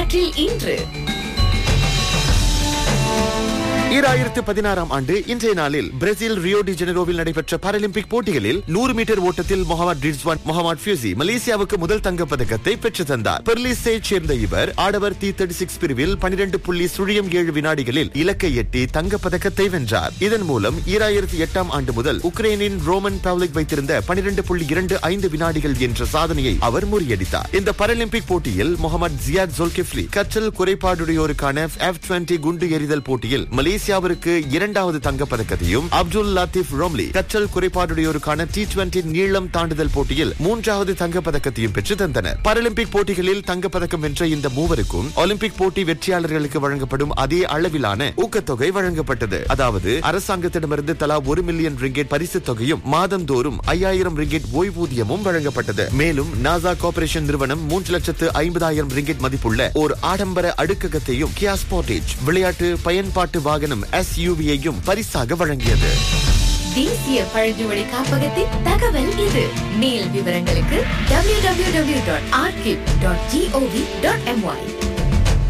வரலாற்றில் இன்று ஈராயிரத்து பதினாறாம் ஆண்டு இன்றைய நாளில் பிரேசில் ரியோ டி ஜெனரோவில் நடைபெற்ற பாராலிம்பிக் போட்டிகளில் நூறு மீட்டர் ஓட்டத்தில் முகமது ரிஸ்வான் முகமது ஃபியூசி மலேசியாவுக்கு முதல் தங்கப் பதக்கத்தை பெற்று தந்தார் பெர்லிஸை சேர்ந்த இவர் ஆடவர் டி தேர்ட்டி சிக்ஸ் பிரிவில் பனிரெண்டு புள்ளி சுழியம் ஏழு வினாடிகளில் இலக்கை எட்டி தங்கப் பதக்கத்தை வென்றார் இதன் மூலம் ஈராயிரத்தி எட்டாம் ஆண்டு முதல் உக்ரைனின் ரோமன் பவ்லிக் வைத்திருந்த பனிரெண்டு புள்ளி இரண்டு ஐந்து வினாடிகள் என்ற சாதனையை அவர் முறியடித்தார் இந்த பாராலிம்பிக் போட்டியில் முகமது ஜியாத் ஜோல்கிஃப்லி கற்றல் குறைபாடுடையோருக்கான எஃப் டுவெண்டி குண்டு எறிதல் போட்டியில் மலேசியாவிற்கு இரண்டாவது தங்கப் பதக்கத்தையும் அப்துல் லத்தீப் ரோம்லி கற்றல் குறைபாடுடையோருக்கான டி டுவெண்டி நீளம் தாண்டுதல் போட்டியில் மூன்றாவது தங்கப் பதக்கத்தையும் பெற்று தந்தனர் பாராலிம்பிக் போட்டிகளில் தங்கப் பதக்கம் வென்ற இந்த மூவருக்கும் ஒலிம்பிக் போட்டி வெற்றியாளர்களுக்கு வழங்கப்படும் அதே அளவிலான ஊக்கத்தொகை வழங்கப்பட்டது அதாவது அரசாங்கத்திடமிருந்து தலா ஒரு மில்லியன் ரிங்கெட் பரிசு தொகையும் மாதந்தோறும் ஐயாயிரம் ரிங்கெட் ஓய்வூதியமும் வழங்கப்பட்டது மேலும் நாசா கார்ப்பரேஷன் நிறுவனம் மூன்று லட்சத்து ஐம்பதாயிரம் ரிங்கெட் மதிப்புள்ள ஒரு ஆடம்பர அடுக்ககத்தையும் கியா ஸ்போர்டேஜ் விளையாட்டு பயன்பாட்டு வாகனம் எஸ்யூவியையும் பரிசாக வழங்கியது தேசிய பழங்குடி காப்பகத்தின் தகவல் இது மேல் விவரங்களுக்கு www.archive.gov.my